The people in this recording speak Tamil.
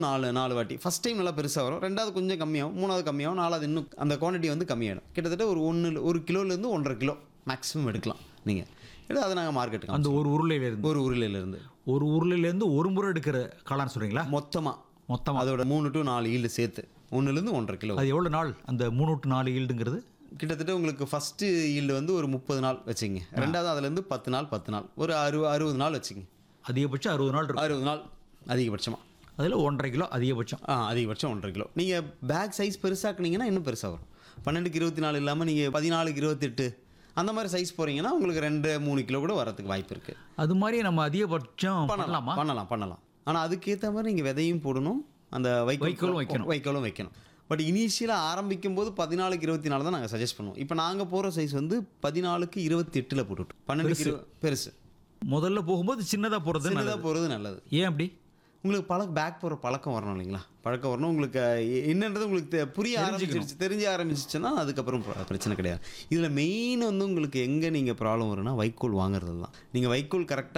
நாலு நாலு வாட்டி ஃபஸ்ட் டைம் நல்லா பெருசாக வரும் ரெண்டாவது கொஞ்சம் கம்மியாகும் மூணாவது கம்மியாகும் நாலாவது இன்னும் அந்த குவான்டிட்டி வந்து கம்மியாயிடும் கிட்டத்தட்ட ஒரு ஒன்று ஒரு கிலோலேருந்து ஒன்றரை கிலோ மேக்ஸிமம் எடுக்கலாம் நீங்கள் எடுத்து அதை நாங்கள் மார்க்கெட்டுக்கு அந்த ஒரு உருளையிலேருந்து ஒரு உருளையிலேருந்து ஒரு உருளையிலேருந்து ஒரு முறை எடுக்கிற காளான் சொல்கிறீங்களா மொத்தமாக மொத்தமாக அதோட மூணு டு நாலு ஈல்டு சேர்த்து ஒன்றுலேருந்து ஒன்றரை கிலோ அது எவ்வளோ நாள் அந்த மூணு டு நாலு ஈல்டுங்கிறது கிட்டத்தட்ட உங்களுக்கு ஃபஸ்ட்டு ஈல்டு வந்து ஒரு முப்பது நாள் வச்சுங்க ரெண்டாவது அதுலேருந்து பத்து நாள் பத்து நாள் ஒரு அறு அறுபது நாள் வச்சுங்க அதிகபட்சம் அறுபது நாள் இருக்கும் அறுபது நாள் அதிகபட்சமாக அதில் ஒன்றரை கிலோ அதிகபட்சம் ஆ அதிகபட்சம் ஒன்றரை கிலோ நீங்கள் பேக் சைஸ் பெருசாக்குனீங்கன்னா இன்னும் பெருசாக வரும் பன்னெண்டுக்கு இருபத்தி நாலு இல்லாமல் நீங்கள் பதினாலுக்கு இருபத்தெட்டு அந்த மாதிரி சைஸ் போகிறீங்கன்னா உங்களுக்கு ரெண்டு மூணு கிலோ கூட வரதுக்கு வாய்ப்பு இருக்குது அது மாதிரி நம்ம அதிகபட்சம் பண்ணலாம் பண்ணலாமா பண்ணலாம் பண்ணலாம் ஆனால் அதுக்கேற்ற மாதிரி நீங்கள் விதையும் போடணும் அந்த வைக்கோல் வைக்கோலும் வைக்கணும். வைக்கோலும் வைக்கணும் பட் இனிஷியலாக ஆரம்பிக்கும் போது பதினாலுக்கு இருபத்தி நாலு தான் நாங்கள் சஜஸ்ட் பண்ணுவோம் இப்போ நாங்கள் போகிற சைஸ் வந்து பதினாலுக்கு இருபத்தி எட்டில் போட்டுவிட்டோம் பன்னெண்டுக்கு இரு- பெருசு முதல்ல போகும்போது சின்னதாக போகிறது சின்னதாக போகிறது நல்லது ஏன் அப்படி உங்களுக்கு பழக்க பேக் போகிற பழக்கம் வரணும் இல்லைங்களா பழக்கம் வரணும் உங்களுக்கு அஹ், என்னன்றது உங்களுக்கு தெ- புரிய ஆரம்பிச்சிருச்சு தெரிஞ்ச ஆரம்பிச்சிச்சுன்னா அதுக்கப்புறம் பிர- பிரச்சனை கிடையாது இதில் மெயின் வந்து உங்களுக்கு எங்கே நீங்கள் ப்ராப்ளம் வரும்னா வைக்கோல் வாங்குறது தான் நீங்கள் வைக்கோல் கரெக்டாக